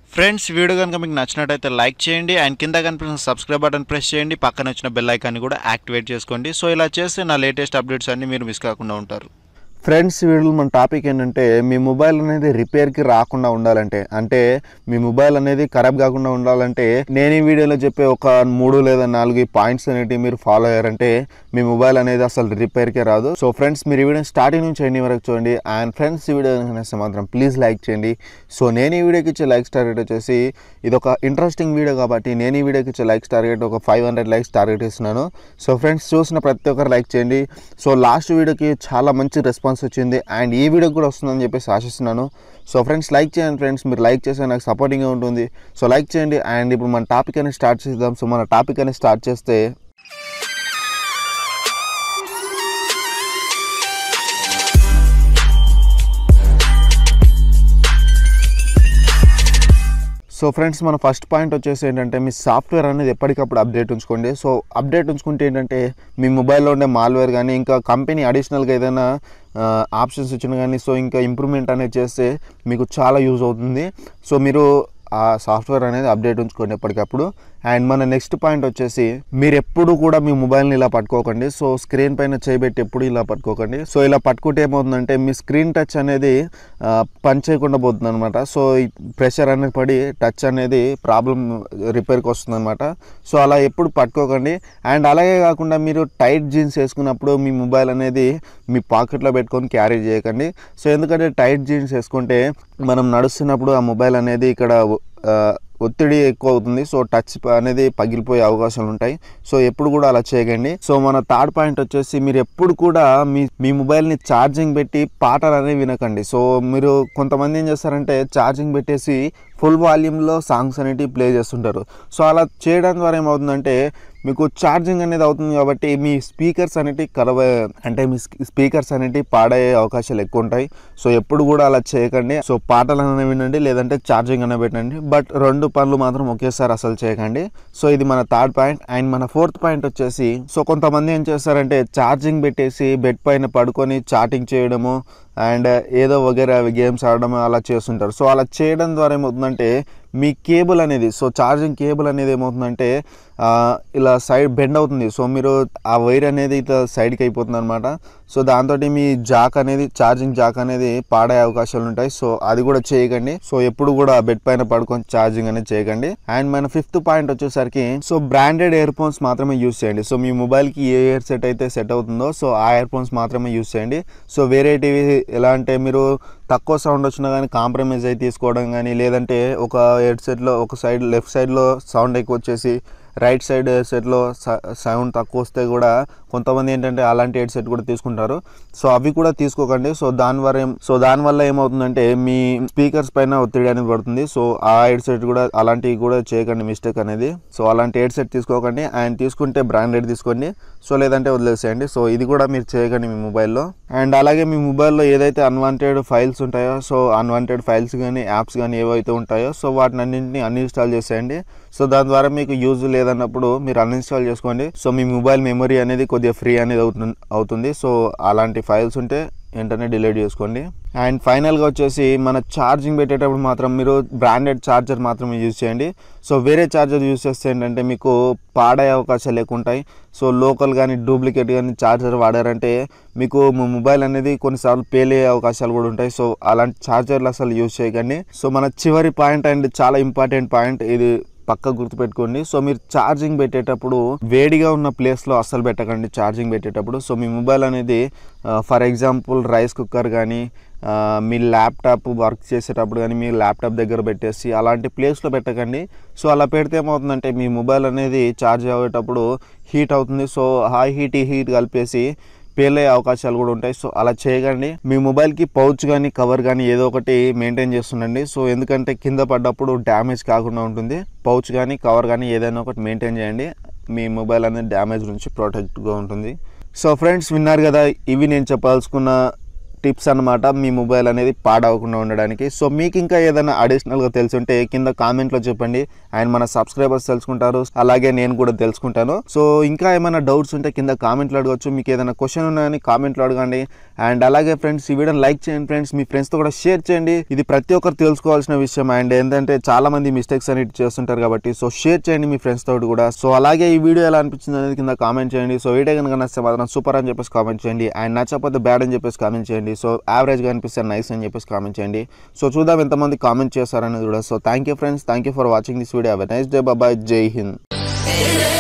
friends video కనుక మీకు నచ్చినట్టయితే లైక్ చేయండి అండ్ కింద కనిపిస్తున్న సబ్స్క్రైబ్ బటన్ ప్రెస్ చేయండి పక్కన వచ్చిన బెల్ ఐకాన్ని కూడా యాక్టివేట్ చేసుకోండి సో ఇలా చేస్తే నా లేటెస్ట్ అప్డేట్స్ అన్ని మీరు మిస్ కాకుండా ఉంటారు ఫ్రెండ్స్ వీడియో మన టాపిక్ ఏంటంటే మీ మొబైల్ అనేది రిపేర్కి రాకుండా ఉండాలంటే అంటే మీ మొబైల్ అనేది ఖరాబ్ కాకుండా ఉండాలంటే నేను ఈ వీడియోలో చెప్పే ఒక మూడు లేదా నాలుగు పాయింట్స్ అనేటివి మీరు ఫాలో అయ్యారంటే మీ మొబైల్ అనేది అసలు రిపేర్కే రాదు సో ఫ్రెండ్స్ మీరు ఈ వీడియో స్టార్టింగ్ నుంచి ఎండింగ్ వరకు చూడండి అండ్ ఫ్రెండ్స్ ఈ వీడియో కనుక మాత్రం ప్లీజ్ లైక్ చేయండి సో నేను ఈ వీడియోకి ఇచ్చే లైక్స్ టార్గెట్ వచ్చేసి ఇది ఒక ఇంట్రెస్టింగ్ వీడియో కాబట్టి నేను ఈ వీడియోకి ఇచ్చే లైక్స్ టార్గెట్ ఒక ఫైవ్ హండ్రెడ్ లైక్స్ టార్గెట్ ఇస్తున్నాను సో ఫ్రెండ్స్ చూసిన ప్రతి ఒక్కరు లైక్ చేయండి సో లాస్ట్ వీడియోకి చాలా మంచి రెస్పాన్స్ వచ్చింది అండ్ ఈ వీడియోకి కూడా వస్తుందని చెప్పేసి ఆశిస్తున్నాను సో ఫ్రెండ్స్ లైక్ చేయండి ఫ్రెండ్స్ మీరు లైక్ చేస్తే నాకు సపోర్టింగ్గా ఉంటుంది సో లైక్ చేయండి అండ్ ఇప్పుడు మన టాపిక్ అనేది స్టార్ట్ చేద్దాం సో మన టాపిక్ అనేది స్టార్ట్ చేస్తే సో ఫ్రెండ్స్ మన ఫస్ట్ పాయింట్ వచ్చేసి ఏంటంటే మీ సాఫ్ట్వేర్ అనేది ఎప్పటికప్పుడు అప్డేట్ ఉంచుకోండి సో అప్డేట్ ఉంచుకుంటే ఏంటంటే మీ మొబైల్లో ఉండే మాల్వేర్ కానీ ఇంకా కంపెనీ అడిషనల్గా ఏదైనా ఆప్షన్స్ ఇచ్చిన కానీ సో ఇంకా ఇంప్రూవ్మెంట్ అనేది చేస్తే మీకు చాలా యూజ్ అవుతుంది సో మీరు ఆ సాఫ్ట్వేర్ అనేది అప్డేట్ ఉంచుకోండి ఎప్పటికప్పుడు అండ్ మన నెక్స్ట్ పాయింట్ వచ్చేసి మీరు ఎప్పుడు కూడా మీ మొబైల్ని ఇలా పట్టుకోకండి సో స్క్రీన్ పైన చేయబెట్టి ఎప్పుడు ఇలా పట్టుకోకండి సో ఇలా పట్టుకుంటే ఏమవుతుందంటే మీ స్క్రీన్ టచ్ అనేది ఆ, పని చేయకుండా పోతుంది అనమాట సో ఈ ప్రెషర్ అనేది పడి టచ్ అనేది ప్రాబ్లం రిపేర్కి వస్తుంది అనమాట సో అలా ఎప్పుడు పట్టుకోకండి అండ్ అలాగే కాకుండా మీరు టైట్ జీన్స్ వేసుకున్నప్పుడు మీ మొబైల్ అనేది మీ పాకెట్లో పెట్టుకొని క్యారీ చేయకండి సో ఎందుకంటే టైట్ జీన్స్ వేసుకుంటే మనం నడుస్తున్నప్పుడు ఆ మొబైల్ అనేది ఇక్కడ ఆ, ఒత్తిడి ఎక్కువ అవుతుంది సో టచ్ అనేది పగిలిపోయే అవకాశాలు ఉంటాయి సో ఎప్పుడు కూడా అలా చేయకండి సో మన థర్డ్ పాయింట్ వచ్చేసి మీరు ఎప్పుడు కూడా మీ మీ మొబైల్ని ఛార్జింగ్ పెట్టి పాటలు అనేవి వినకండి సో మీరు కొంతమంది ఏం చేస్తారంటే ఛార్జింగ్ పెట్టేసి ఫుల్ వాల్యూమ్లో సాంగ్స్ అనేటివి ప్లే చేస్తుంటారు సో అలా చేయడం ద్వారా ఏమవుతుందంటే మీకు ఛార్జింగ్ అనేది అవుతుంది కాబట్టి మీ స్పీకర్స్ అనేటివి ఖరాబ్ అంటే మీ స్పీకర్స్ అనేటివి పాడయ్యే అవకాశాలు ఎక్కువ ఉంటాయి సో ఎప్పుడు కూడా అలా చేయకండి సో పాటలు అనేవి వినండి లేదంటే ఛార్జింగ్ అనేవి పెట్టండి బట్ రెండు పనులు మాత్రం ఒకేసారి అసలు చేయకండి సో ఇది మన థర్డ్ పాయింట్ అండ్ మన ఫోర్త్ పాయింట్ వచ్చేసి సో కొంతమంది ఏం చేస్తారంటే ఛార్జింగ్ పెట్టేసి బెడ్ పైన పడుకొని చాటింగ్ చేయడము అండ్ ఏదో వగేరా గేమ్స్ ఆడడం అలా చేస్తుంటారు సో అలా చేయడం ద్వారా ఏమవుతుందంటే మీ కేబుల్ అనేది సో ఛార్జింగ్ కేబుల్ అనేది ఏమవుతుందంటే ఆ, ఇలా సైడ్ బెండ్ అవుతుంది సో మీరు ఆ వైర్ అనేది ఇట్లా సైడ్కి అయిపోతుంది అనమాట సో దాంతో మీ జాక్ అనేది ఛార్జింగ్ జాక్ అనేది పాడే అవకాశాలు ఉంటాయి సో అది కూడా చేయకండి సో ఎప్పుడు కూడా బెడ్ పైన పడుకొని ఛార్జింగ్ అనేది చేయకండి అండ్ మన ఫిఫ్త్ పాయింట్ వచ్చేసరికి సో బ్రాండెడ్ ఇయర్ ఫోన్స్ మాత్రమే యూస్ చేయండి సో మీ మొబైల్కి ఏ ఇయర్ సెట్ అయితే సెట్ అవుతుందో సో ఆ ఇయర్ ఫోన్స్ మాత్రమే యూస్ చేయండి సో వేరేటివి ఎలా అంటే మీరు తక్కువ సౌండ్ వచ్చినా కానీ కాంప్రమైజ్ అయి తీసుకోవడం కానీ లేదంటే ఒక హెడ్సెట్లో ఒక సైడ్ లెఫ్ట్ సైడ్లో సౌండ్ ఎక్కువ వచ్చేసి రైట్ సైడ్ హెడ్సెట్లో సౌండ్ తక్కువ వస్తే కూడా కొంతమంది ఏంటంటే అలాంటి హెడ్సెట్ కూడా తీసుకుంటారు సో అవి కూడా తీసుకోకండి సో దాని వల్ల ఏం సో దానివల్ల ఏమవుతుందంటే మీ స్పీకర్స్ పైన ఒత్తిడి అనేది పడుతుంది సో ఆ హెడ్సెట్ కూడా అలాంటివి కూడా చేయకండి మిస్టేక్ అనేది సో అలాంటి హెడ్సెట్ తీసుకోకండి అండ్ తీసుకుంటే బ్రాండెడ్ తీసుకోండి సో లేదంటే వదిలేసేయండి సో ఇది కూడా మీరు చేయకండి మీ మొబైల్లో అండ్ అలాగే మీ మొబైల్లో ఏదైతే అన్వాంటెడ్ ఫైల్స్ ఉంటాయో సో అన్వాంటెడ్ ఫైల్స్ కానీ యాప్స్ కానీ ఏవైతే ఉంటాయో సో వాటిని అన్నింటినీ అన్ఇన్స్టాల్ చేసేయండి సో దాని ద్వారా మీకు యూజ్ లేదన్నప్పుడు మీరు అన్ఇన్స్టాల్ చేసుకోండి సో మీ మొబైల్ మెమరీ అనేది కొద్దిగా ఫ్రీ అనేది అవుతుంది అవుతుంది సో అలాంటి ఫైల్స్ ఉంటే వెంటనే డిలీట్ చేసుకోండి అండ్ ఫైనల్గా వచ్చేసి మన ఛార్జింగ్ పెట్టేటప్పుడు మాత్రం మీరు బ్రాండెడ్ ఛార్జర్ మాత్రమే యూజ్ చేయండి సో వేరే ఛార్జర్ యూజ్ చేస్తే ఏంటంటే మీకు పాడయ్యే అవకాశాలు ఎక్కువ ఉంటాయి సో లోకల్ కానీ డూప్లికేట్ కానీ ఛార్జర్ వాడారంటే మీకు మీ మొబైల్ అనేది కొన్నిసార్లు పేలే అవకాశాలు కూడా ఉంటాయి సో అలాంటి ఛార్జర్లు అసలు యూజ్ చేయకండి సో మన చివరి పాయింట్ అండ్ చాలా ఇంపార్టెంట్ పాయింట్ ఇది పక్క గుర్తుపెట్టుకోండి సో మీరు ఛార్జింగ్ పెట్టేటప్పుడు వేడిగా ఉన్న ప్లేస్లో అస్సలు పెట్టకండి ఛార్జింగ్ పెట్టేటప్పుడు సో మీ మొబైల్ అనేది ఫర్ ఎగ్జాంపుల్ రైస్ కుక్కర్ కానీ ఆ, మీ ల్యాప్టాప్ వర్క్ చేసేటప్పుడు కానీ మీ ల్యాప్టాప్ దగ్గర పెట్టేసి అలాంటి ప్లేస్లో పెట్టకండి సో అలా పెడితే ఏమవుతుందంటే మీ మొబైల్ అనేది ఛార్జ్ అయ్యేటప్పుడు హీట్ అవుతుంది సో హై హీట్ ఈ హీట్ కలిపేసి పేలే అవకాశాలు కూడా ఉంటాయి సో అలా చేయకండి మీ మొబైల్కి పౌచ్ కానీ కవర్ కానీ ఏదో ఒకటి మెయింటైన్ చేస్తుండండి సో ఎందుకంటే కింద పడ్డప్పుడు డ్యామేజ్ కాకుండా ఉంటుంది పౌచ్ కానీ కవర్ కానీ ఏదైనా ఒకటి మెయింటైన్ చేయండి మీ మొబైల్ అనేది డ్యామేజ్ నుంచి ప్రొటెక్ట్గా ఉంటుంది సో ఫ్రెండ్స్ విన్నారు కదా ఇవి నేను చెప్పాల్సుకున్న టిప్స్ అన్నమాట మీ మొబైల్ అనేది పాడవకుండా ఉండడానికి సో మీకు ఇంకా ఏదైనా అడిషనల్గా తెలుసుంటే కింద కామెంట్లో చెప్పండి అండ్ మన సబ్స్క్రైబర్స్ తెలుసుకుంటారు అలాగే నేను కూడా తెలుసుకుంటాను సో ఇంకా ఏమైనా డౌట్స్ ఉంటే కింద కామెంట్లో అడగచ్చు మీకు ఏదైనా క్వశ్చన్ ఉన్నాయని కామెంట్లో అడగండి అండ్ అలాగే ఫ్రెండ్స్ ఈ వీడియోని లైక్ చేయండి ఫ్రెండ్స్ మీ ఫ్రెండ్స్తో కూడా షేర్ చేయండి ఇది ప్రతి ఒక్కరు తెలుసుకోవాల్సిన విషయం అండ్ ఏంటంటే చాలా మంది మిస్టేక్స్ అనేది చేస్తుంటారు కాబట్టి సో షేర్ చేయండి మీ ఫ్రెండ్స్ తోటి కూడా సో అలాగే ఈ వీడియో ఎలా అనిపించింది అనేది కింద కామెంట్ చేయండి సో వీడియో కనుక నచ్చితే మాత్రం సూపర్ అని చెప్పేసి కామెంట్ చేయండి అండ్ నచ్చకపోతే బ్యాడ్ అని చెప్పేసి కామెంట్ చేయండి సో యావరేజ్గా అనిపిస్తే నైస్ అని చెప్పేసి కామెంట్ చేయండి సో చూద్దాం ఎంతమంది కామెంట్ చేస్తారనేది కూడా so thank you friends thank you for watching this video nice day బాబాయ్ జై హింద్